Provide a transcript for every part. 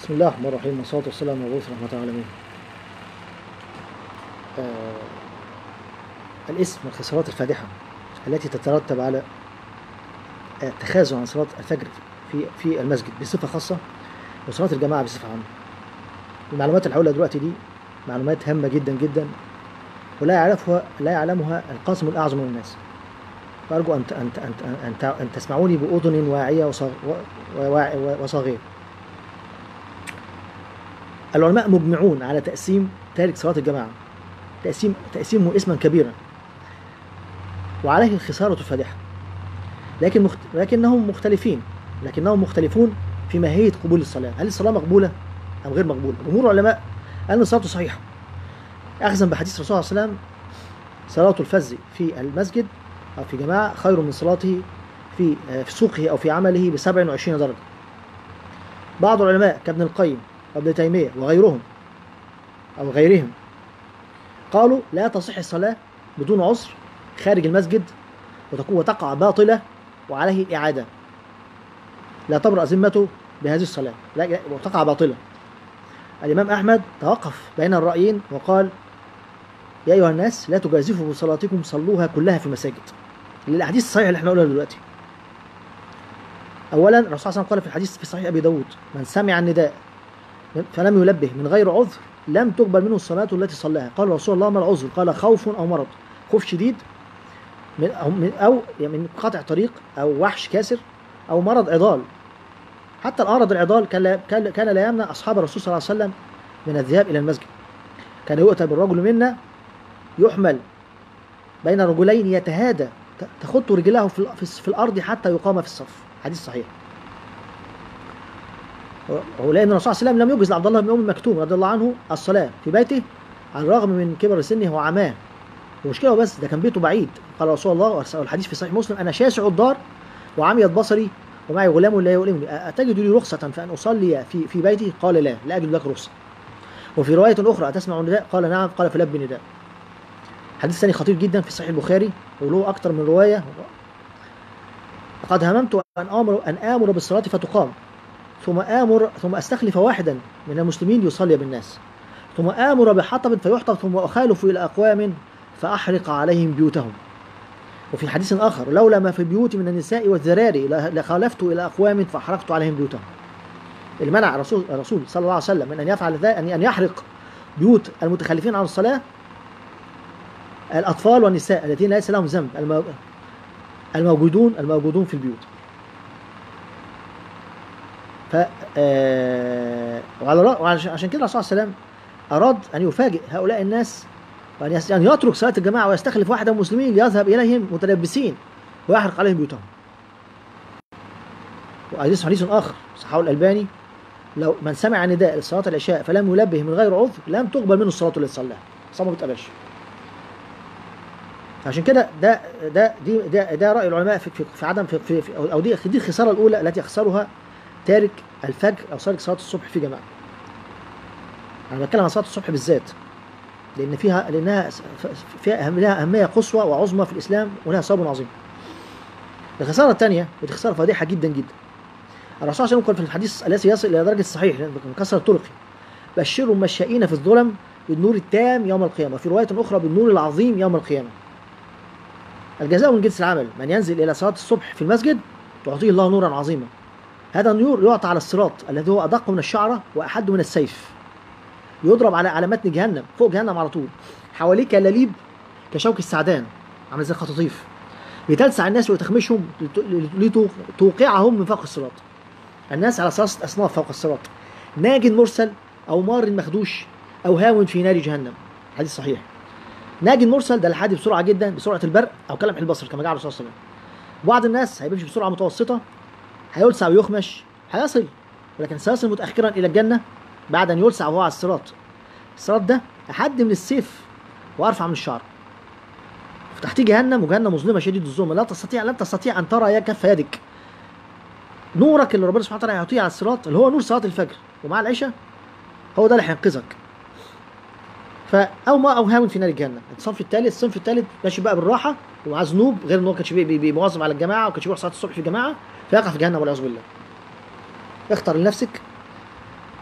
بسم الله الرحمن الرحيم والصلاة والسلام على رسول رحمة العالمين. آه الاسم والخسارات الفادحة التي تترتب على التخاذل عن صلاة الفجر في في المسجد بصفة خاصة وصلاة الجماعة بصفة عامة. المعلومات اللي هقولها دلوقتي دي معلومات هامة جدا جدا ولا يعرفها لا يعلمها القاسم الأعظم من الناس. فأرجو أن أن أن أن, أن, أن تسمعوني بأذن واعية وصاغية. العلماء مجمعون على تقسيم تارك صلاة الجماعة تقسيم تقسيمه اسما كبيرا وعليه الخسارة الفادحة لكن مخت... لكنهم مختلفين لكنهم مختلفون في ماهية قبول الصلاة هل الصلاة مقبولة أم غير مقبولة جمهور العلماء أن صلاته صحيحة أخذا بحديث الرسول صلى الله عليه وسلم صلاة الفز في المسجد أو في جماعة خير من صلاته في في سوقه أو في عمله ب 27 درجة بعض العلماء كابن القيم وابن تيمية وغيرهم أو غيرهم قالوا لا تصح الصلاة بدون عذر خارج المسجد وتكون وتقع باطلة وعليه الإعادة لا تبرأ ذمته بهذه الصلاة لا وتقع باطلة الإمام أحمد توقف بين الرأيين وقال يا أيها الناس لا تجازفوا بصلاتكم صلوها كلها في المساجد للأحاديث الصحيحة اللي احنا قلنا دلوقتي أولا الرسول صلى الله عليه وسلم قال في الحديث في صحيح أبي داود من سمع النداء فلم يلبه من غير عذر لم تقبل منه الصلاة التي صلاها قال رسول الله ما العذر قال خوف أو مرض خوف شديد من أو من, أو يعني من قطع طريق أو وحش كاسر أو مرض عضال حتى الأرض العضال كان لا, كان لا يمنع أصحاب الرسول صلى الله عليه وسلم من الذهاب إلى المسجد كان يؤتى بالرجل منا يحمل بين رجلين يتهادى تخط رجلاه في, في الأرض حتى يقام في الصف حديث صحيح ولأن الرسول صلى الله عليه وسلم لم يجز لعبد الله بن أم مكتوم رضي الله عنه الصلاة في بيته على الرغم من كبر سنه وعماه المشكلة بس ده كان بيته بعيد قال رسول الله والحديث في صحيح مسلم أنا شاسع الدار وعميت بصري ومعي غلام لا يؤلمني أتجد لي رخصة فأن أصلي في في بيتي قال لا لا أجد لك رخصة وفي رواية أخرى أتسمع النداء قال نعم قال فلب نداء حديث ثاني خطير جدا في صحيح البخاري وله أكثر من رواية لقد هممت أن آمر أن آمر بالصلاة فتقام ثم آمر ثم أستخلف واحدا من المسلمين يصلي بالناس ثم آمر بحطب فيحطب ثم أخالف إلى أقوام فأحرق عليهم بيوتهم وفي حديث آخر لولا ما في البيوت من النساء والذراري لخالفت إلى أقوام فأحرقت عليهم بيوتهم المنع الرسول الرسول صلى الله عليه وسلم من أن يفعل ذلك أن يحرق بيوت المتخلفين عن الصلاة الأطفال والنساء الذين ليس لهم ذنب الموجودون الموجودون في البيوت ف وعشان كده الرسول صلى الله عليه وسلم اراد ان يفاجئ هؤلاء الناس وان يعني يترك صلاه الجماعه ويستخلف واحدا من المسلمين ليذهب اليهم متلبسين ويحرق عليهم بيوتهم. وحديث حديث اخر صححه الالباني لو من سمع نداء لصلاه العشاء فلم يلبه من غير عذر لم تقبل منه الصلاه التي صلاها. الصلاه ما بتقبلش. عشان كده ده ده دي ده, ده راي العلماء في, في, في عدم في, في, في او دي دي الخساره الاولى التي يخسرها تارك الفجر او تارك صلاه الصبح في جماعه. انا بتكلم عن صلاه الصبح بالذات لان فيها لانها فيها أهم لها اهميه قصوى وعظمى في الاسلام ولها ثواب عظيم. الخساره الثانيه ودي خساره فادحه جدا جدا. الرسول صلى الله عليه وسلم قال في الحديث الذي يصل الى درجه الصحيح من كسر طرقه بشروا المشائين في الظلم بالنور التام يوم القيامه وفي روايه اخرى بالنور العظيم يوم القيامه. الجزاء من جنس العمل من ينزل الى صلاه الصبح في المسجد تعطيه الله نورا عظيما هذا النور يعطى على الصراط الذي هو ادق من الشعره واحد من السيف يضرب على على متن جهنم فوق جهنم على طول حواليه كلاليب كشوك السعدان عامل زي الخطاطيف بتلسع الناس وتخمشهم لتوقعهم من فوق الصراط الناس على ثلاثة أصناف فوق الصراط ناج مرسل أو مار مخدوش أو هاون في نار جهنم حديث صحيح ناج مرسل ده الحادي بسرعة جدا بسرعة البرق أو كلمح البصر كما جعل الرسول صلى الله عليه وسلم بعض الناس هيمشي بسرعة متوسطة هيلسع ويخمش هيصل ولكن سيصل متأخرا إلى الجنة بعد أن يلسع وهو على الصراط الصراط ده أحد من السيف وأرفع من الشعر تحتيه جهنم وجهنم مظلمة شديد الظلمة لا تستطيع لن تستطيع أن ترى يا كف يدك نورك اللي ربنا سبحانه وتعالى يعطيه على الصراط اللي هو نور صلاة الفجر ومع العشاء هو ده اللي هينقذك فأو ما أو هاون في نار الجنة الصنف الثالث الصنف الثالث ماشي بقى بالراحة ومعاه ذنوب غير ان هو كانش بيواظب على الجماعة وكانش بيروح صلاة الصبح في الجماعة فيقع في جهنم والعياذ بالله اختر لنفسك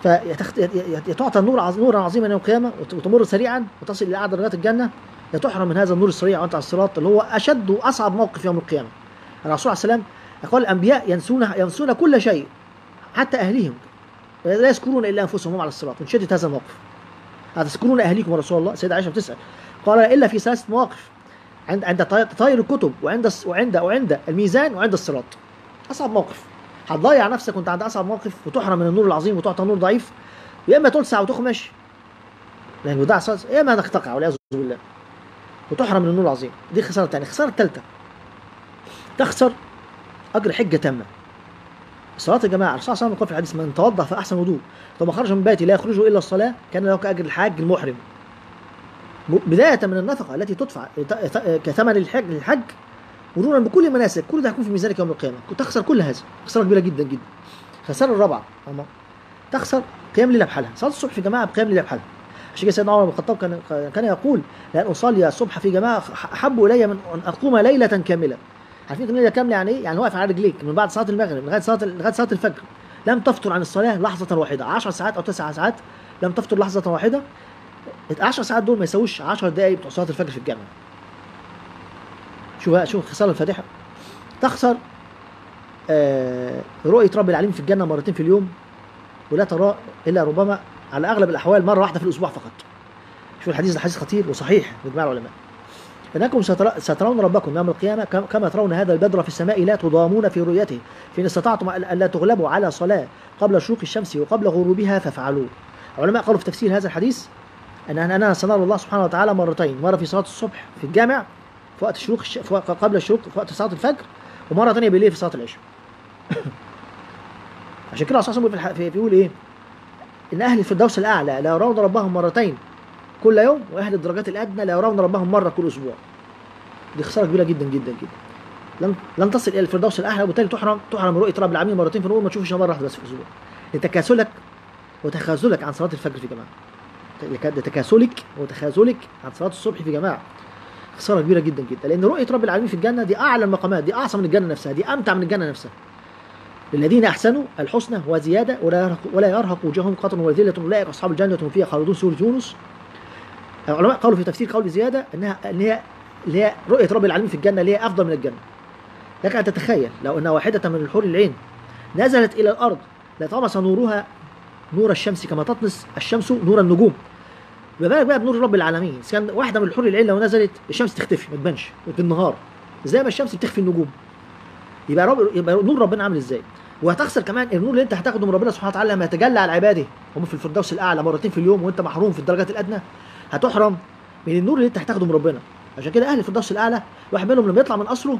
فتعطى النور عظ- نورا عظيما يوم القيامه وت- وتمر سريعا وتصل الى اعلى درجات الجنه يا تحرم من هذا النور السريع وانت على الصراط اللي هو اشد واصعب موقف يوم القيامه. الرسول عليه السلام يقول الانبياء ينسون ينسون كل شيء حتى اهليهم لا يذكرون الا انفسهم هم على الصراط من شده هذا الموقف. أتذكرون اهليكم يا رسول الله؟ سيدة عائشه بتسال قال الا في ثلاث مواقف عند عند طي- طير الكتب وعند الس- وعند وعند الميزان وعند الصراط. اصعب موقف. هتضيع نفسك وانت عند اصعب موقف وتحرم من النور العظيم وتعطى نور ضعيف يا اما تلسع وتخمش لان الوداع صاص يا اما تقطع والعياذ بالله وتحرم من النور العظيم دي خساره ثانيه الخساره الثالثه تخسر اجر حجه تامه الصلاه يا جماعه الرسول صلى الله عليه وسلم قال في الحديث من توضا فاحسن وضوء ثم خرج من بيته لا يخرجه الا الصلاه كان له كاجر الحاج المحرم م- بدايه من النفقه التي تدفع ت- ت- كثمن الحج الحج مرورا بكل المناسك كل ده هيكون في ميزانك يوم القيامه تخسر كل هذا خساره كبيره جدا جدا الخساره الرابعه أما تخسر قيام ليله بحالها صلاه الصبح في جماعه بقيام ليله بحالها عشان كده سيدنا عمر بن الخطاب كان كان يقول لان اصلي الصبح في جماعه احب الي من ان اقوم ليله كامله عارفين ليله كامله يعني ايه؟ يعني واقف على رجليك من بعد صلاه المغرب لغايه صلاه لغايه صلاه الفجر لم تفطر عن الصلاه لحظه واحده 10 ساعات او 9 ساعات لم تفطر لحظه واحده ال 10 ساعات دول ما يساووش 10 دقائق بتوع صلاه الفجر في الجامع شوف بقى شوف الخساره الفادحه تخسر آه رؤيه رب العالمين في الجنه مرتين في اليوم ولا ترى الا ربما على اغلب الاحوال مره واحده في الاسبوع فقط شوف الحديث ده حديث خطير وصحيح باجماع العلماء انكم ستر- سترون ربكم يوم القيامه كم- كما ترون هذا البدر في السماء لا تضامون في رؤيته فان استطعتم أن- الا تغلبوا على صلاه قبل شروق الشمس وقبل غروبها فافعلوا العلماء قالوا في تفسير هذا الحديث ان اننا سنرى الله سبحانه وتعالى مرتين مره في صلاه الصبح في الجامع في وقت شروق الش... في وقت قبل الشروق في وقت صلاه الفجر ومره ثانيه بالليل في صلاه العشاء عشان كده الرسول صلى الله عليه وسلم بيقول في- بيقول ايه ان اهل الفردوس الاعلى لا يرون ربهم مرتين كل يوم واهل الدرجات الادنى لا يرون ربهم مره كل اسبوع دي خساره كبيره جدا جدا جدا لن لن تصل الى الفردوس الاعلى وبالتالي تحرم تحرم رؤيه رب العالمين مرتين في اليوم ما تشوفش مره واحده بس في الاسبوع لتكاسلك وتخاذلك عن صلاه الفجر في جماعه لك- لتكاسلك وتخاذلك عن صلاه الصبح في جماعه خساره كبيره جدا جدا لان رؤيه رب العالمين في الجنه دي اعلى المقامات دي اعظم من الجنه نفسها دي امتع من الجنه نفسها للذين احسنوا الحسنى وزياده ولا يرهق ولا يرهق وجوههم قطر ولا ذله اولئك اصحاب الجنه هم فيها خالدون سوره يونس العلماء قالوا في تفسير قول زياده انها ان هي اللي هي رؤيه رب العالمين في الجنه اللي هي افضل من الجنه لك ان تتخيل لو ان واحده من الحور العين نزلت الى الارض لطمس نورها نور الشمس كما تطمس الشمس نور النجوم ما بالك بقى بنور رب العالمين إذا كان واحده من الحور العين لو نزلت الشمس تختفي ما تبانش بالنهار زي ما الشمس بتخفي النجوم يبقى رب يبقى نور ربنا عامل ازاي وهتخسر كمان النور اللي انت هتاخده من ربنا سبحانه وتعالى لما يتجلى على عباده هم في الفردوس الاعلى مرتين في اليوم وانت محروم في الدرجات الادنى هتحرم من النور اللي انت هتاخده من ربنا عشان كده اهل الفردوس الاعلى الواحد منهم لما يطلع من قصره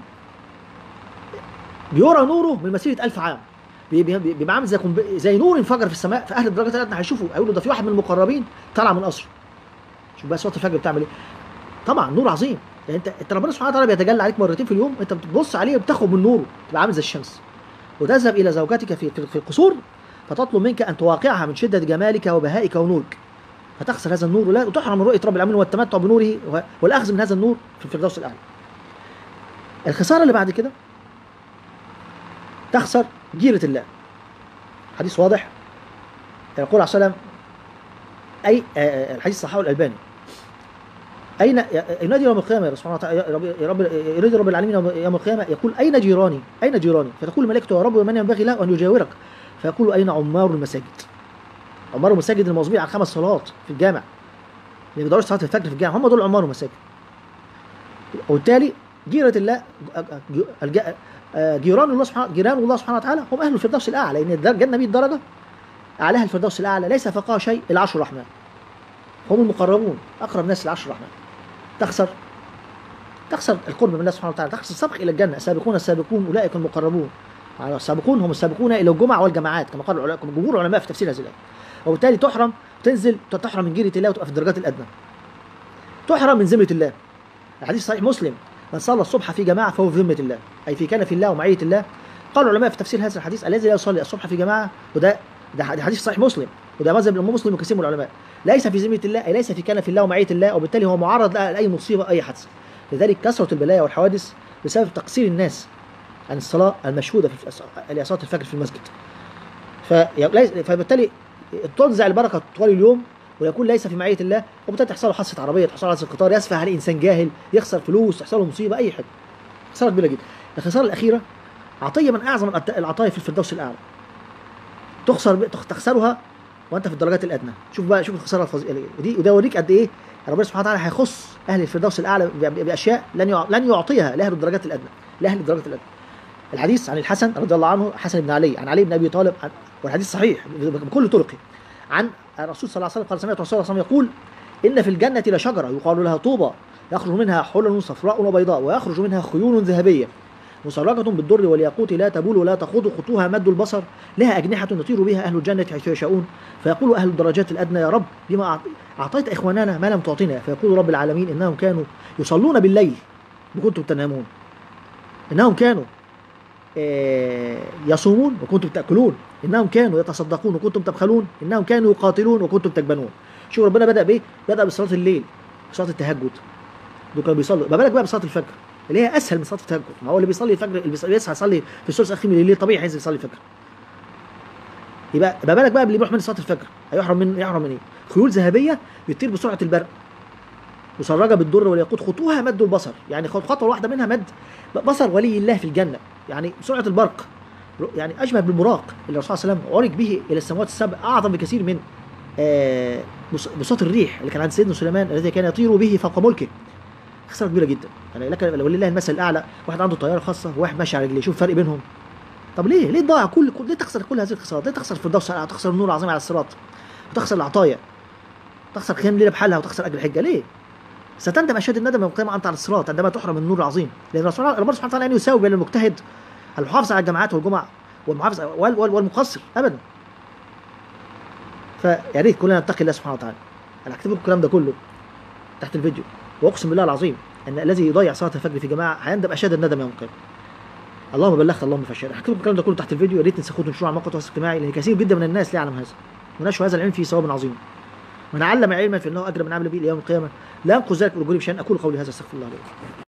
بيرى نوره من مسيره ألف عام بي- بي- بي- بيبقى عامل زي قنب- زي نور انفجر في السماء في اهل الدرجات الادنى هيشوفوا هيقولوا ده في واحد من المقربين طلع من قصره شوف بقى صلاه الفجر بتعمل ايه طبعا نور عظيم يعني انت انت ربنا سبحانه وتعالى بيتجلى عليك مرتين في اليوم انت بتبص عليه وبتاخد من نوره تبقى عامل زي الشمس وتذهب الى زوجتك في في في القصور فتطلب منك ان تواقعها من شده جمالك وبهائك ونورك فتخسر هذا النور ولا وتحرم من رؤيه رب العالمين والتمتع بنوره و- والاخذ من هذا النور في الفردوس الاعلى الخساره اللي بعد كده تخسر جيرة الله حديث واضح يقول عليه الصلاة والسلام أي آه، آه، الحديث صححه الألباني أين يا- ينادي يوم القيامة يا سبحانه وتعالى يا رب يا رب ينادي رب العالمين يوم- يوم القيامة يقول أين جيراني؟ أين جيراني؟ فتقول الملائكة يا رب ومن ينبغي له أن يجاورك؟ فيقول أين عمار المساجد؟ عمار المساجد المواظبين على الخمس صلوات في الجامع اللي بيدوروا صلاة الفجر في الجامع هم دول عمار المساجد وبالتالي جيرة الله الج- آه، جيران الله سبحانه جيران الله سبحانه وتعالى هم اهل الفردوس الاعلى لان الدر- الجنه 100 درجه اعلاها الفردوس الاعلى ليس فوقها شيء الا عرش الرحمن هم المقربون اقرب ناس لعرش الرحمن تخسر تخسر القرب من الله سبحانه وتعالى تخسر السبق الى الجنه السابقون السابقون اولئك المقربون على السابقون هم السابقون الى الجمع والجماعات كما قال العلماء جمهور العلماء في تفسير هذه الايه وبالتالي تحرم تنزل تحرم من جيرة الله وتبقى في الدرجات الادنى تحرم من ذمه الله الحديث صحيح مسلم من صلى الصبح في جماعه فهو في ذمه الله اي في كان في الله ومعيه الله قال العلماء في تفسير هذا الحديث الذي لا يصلي الصبح في جماعه وده ده حديث صحيح مسلم وده مذهب الامام مسلم وكثير من العلماء ليس في ذمه الله اي ليس في كان في الله ومعيه الله وبالتالي هو معرض لاي مصيبه اي حادثه لذلك كثره البلايا والحوادث بسبب تقصير الناس عن الصلاه المشهوده في الصلاه الفجر في المسجد فليس- فبالتالي تنزع البركه طوال اليوم ويكون ليس في معيه الله وبالتالي تحصل له حادثه عربيه تحصل له حادثه قطار يسفه عليه انسان جاهل يخسر فلوس تحصل له مصيبه اي حاجه خساره كبيره جدا الخساره الاخيره عطيه من اعظم العط- العطايا في الفردوس الاعلى تخسر ب- تخ- تخسرها وانت في الدرجات الادنى شوف بقى شوف الخساره الفظيعه دي وده يوريك قد ايه ربنا سبحانه وتعالى هيخص اهل الفردوس الاعلى ب- ب- باشياء لن يع- لن يعطيها لاهل الدرجات الادنى لاهل الدرجات الادنى الحديث عن الحسن رضي الله عنه حسن بن علي عن علي بن ابي طالب عن والحديث صحيح بكل طرقه عن الرسول صلى الله عليه وسلم قال سمعت رسول الله صلى الله عليه وسلم يقول ان في الجنه لشجره يقال لها طوبى يخرج منها حلل صفراء وبيضاء ويخرج منها خيول ذهبيه مسرجة بالدر والياقوت لا تبول ولا تخوض خطوها مد البصر لها أجنحة يطير بها أهل الجنة حيث يشاءون فيقول أهل الدرجات الأدنى يا رب لما أعط- أعطيت إخواننا ما لم تعطنا فيقول رب العالمين إنهم كانوا يصلون بالليل وكنتم تنامون إنهم كانوا آه، يصومون وكنتم تأكلون إنهم كانوا يتصدقون وكنتم تبخلون إنهم كانوا يقاتلون وكنتم تجبنون شوف ربنا بدأ بإيه؟ بدأ بصلاة الليل بصلاة التهجد دول كانوا بيصلوا ما بالك بقى بصلاة الفجر اللي هي اسهل من صلاه التهجد ما هو اللي بيصلي الفجر اللي بيصلي- بيصحى يصلي في الثلث الاخير من الليل طبيعي هينزل يصلي الفجر يبقى ما بالك بقى باللي بيروح من صلاه الفجر هيحرم من يحرم من ايه؟ خيول ذهبيه بتطير بسرعه البرق مسرجه بالدر والياقوت خطوها مد البصر يعني خط- خطوه واحده منها مد بصر ولي الله في الجنه يعني سرعه البرق يعني اشبه بالبراق اللي الرسول صلى الله عليه وسلم عرج به الى السماوات السبع اعظم بكثير من آه، بص- بساط الريح اللي كان عند سيدنا سليمان الذي كان يطير به فوق ملكه خساره كبيره جدا يعني لك ولله المثل الاعلى واحد عنده طياره خاصه وواحد ماشي على رجليه شوف الفرق بينهم طب ليه ليه تضيع كل كل- ليه تخسر كل هذه الخسارات ليه تخسر الفردوس الأعلى؟ تخسر النور العظيم على الصراط وتخسر العطايا تخسر قيام ليله بحالها وتخسر اجر الحجه ليه ستندم اشد الندم يوم القيامه انت على الصراط عندما تحرم النور العظيم لان الرسول الله سبحانه وتعالى ان يساوي بين المجتهد المحافظ على الجماعات والجمع والمحافظ وال- وال- والمقصر ابدا فيا ريت كلنا نتقي الله سبحانه وتعالى انا هكتب لكم الكلام ده كله تحت الفيديو واقسم بالله العظيم ان الذي يضيع صلاه الفجر في جماعه هيندم اشد الندم يوم القيامه اللهم بلغت اللهم فشل هكتب لكم الكلام ده كله تحت الفيديو يا ريت تنسخوه وتنشروه على موقع التواصل الاجتماعي لان كثير جدا من الناس لا يعلم هذا ونشر هذا العلم فيه ثواب عظيم من علم علما فانه اجر من عمل به الى يوم القيامه لا انقذ ذلك بالاجور بشان اقول قولي هذا استغفر الله لي